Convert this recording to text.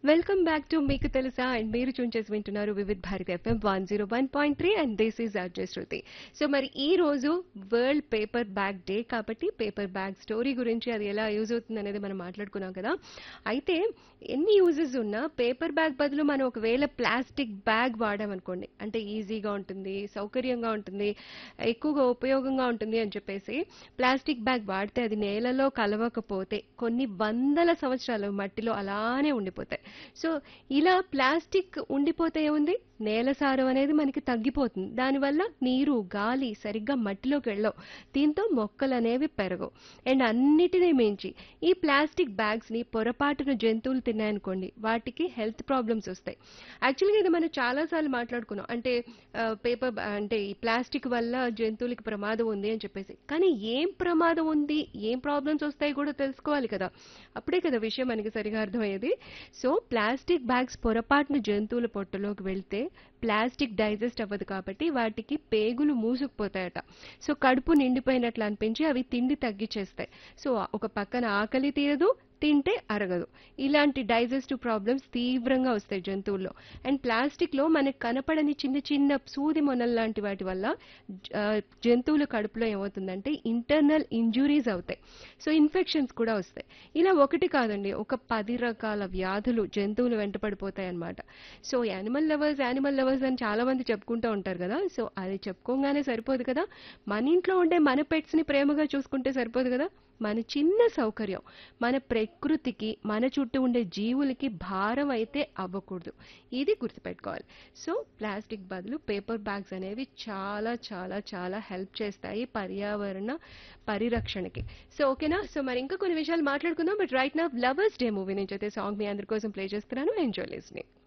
welcome back to మీకు తెలుసా and మీరు చూన్ చేసి వింటున్నారు Vividh Bharat FM one zero one point three and this is RJ Shruti so మరి ఈ రోజు వరల్డ్ పేపర్ బ్యాగ్ డే కాబట్టి పేపర్ బ్యాగ్ స్టోరీ గురించి అది ఎలా యూజ్ అవుతుంది అనేది మనం మాట్లాడుకున్నాం కదా అయితే ఎన్ని యూజెస్ ఉన్నా పేపర్ బ్యాగ్ బదులు మనం ఒకవేళ ప్లాస్టిక్ బ్యాగ్ వాడామనుకోండి అంటే ఈజీగా ఉంటుంది సౌకర్యంగా ఉంటుంది ఎక్కువగా ఉపయోగంగా ఉంటుంది అని చెప్పేసి ప్లాస్టిక్ బ్యాగ్ వాడితే అది నేలలో కలవకపోతే కొన్ని వందల సంవత్సరాలు మట్టిలో అలానే ఉండిపోతాయి సో ఇలా ప్లాస్టిక్ ఉండిపోతే ఏముంది నేల సారం అనేది మనకి తగ్గిపోతుంది దానివల్ల నీరు గాలి సరిగ్గా మట్టిలోకి వెళ్ళవు దీంతో మొక్కలు అనేవి పెరగవు అండ్ అన్నిటినీ మించి ఈ ప్లాస్టిక్ బ్యాగ్స్ ని పొరపాటున జంతువులు తిన్నాయనుకోండి వాటికి హెల్త్ ప్రాబ్లమ్స్ వస్తాయి యాక్చువల్గా ఇది మనం చాలాసార్లు మాట్లాడుకున్నాం అంటే పేపర్ అంటే ఈ ప్లాస్టిక్ వల్ల జంతువులకి ప్రమాదం ఉంది అని చెప్పేసి కానీ ఏం ప్రమాదం ఉంది ఏం ప్రాబ్లమ్స్ వస్తాయి కూడా తెలుసుకోవాలి కదా అప్పుడే కదా విషయం మనకి సరిగా అర్థమయ్యేది సో ప్లాస్టిక్ బ్యాగ్స్ పొరపాటున జంతువుల పొట్టలోకి వెళ్తే ప్లాస్టిక్ డైజెస్ట్ అవ్వదు కాబట్టి వాటికి పేగులు మూసుకుపోతాయట సో కడుపు నిండిపోయినట్లు అనిపించి అవి తిండి తగ్గించేస్తాయి సో ఒక పక్కన ఆకలి తీరదు తింటే అరగదు ఇలాంటి డైజెస్టివ్ ప్రాబ్లమ్స్ తీవ్రంగా వస్తాయి జంతువుల్లో అండ్ ప్లాస్టిక్లో మనకు కనపడని చిన్న చిన్న సూది మొనల్ లాంటి వాటి వల్ల ఆ, జంతువుల కడుపులో ఏమవుతుందంటే ఇంటర్నల్ ఇంజురీస్ అవుతాయి సో ఇన్ఫెక్షన్స్ కూడా వస్తాయి ఇలా ఒకటి కాదండి ఒక పది రకాల వ్యాధులు జంతువులు వెంటపడిపోతాయి అన్నమాట so animal lovers animal lovers అని చాలా మంది చెప్పుకుంటూ ఉంటారు కదా సో అది చెప్పుకోగానే సరిపోదు కదా మన ఇంట్లో ఉండే మన పెట్స్ ని ప్రేమగా చూసుకుంటే సరిపోదు కదా మన చిన్న సౌకర్యం మన ప్రకృతికి మన చుట్టూ ఉండే జీవులకి భారం అయితే అవ్వకూడదు ఇది గుర్తుపెట్టుకోవాలి సో ప్లాస్టిక్ బదులు పేపర్ బ్యాగ్స్ అనేవి చాలా చాలా చాలా హెల్ప్ చేస్తాయి పర్యావరణ పరిరక్షణకి సో ఓకేనా సో మరి ఇంకా కొన్ని విషయాలు మాట్లాడుకుందాం బట్ రైట్ నా లవర్స్ డే మూవీ నుంచి అయితే సాంగ్ మీ అందరి కోసం ప్లే చేస్తున్నాను ఎంజాయ్ లిస్నింగ్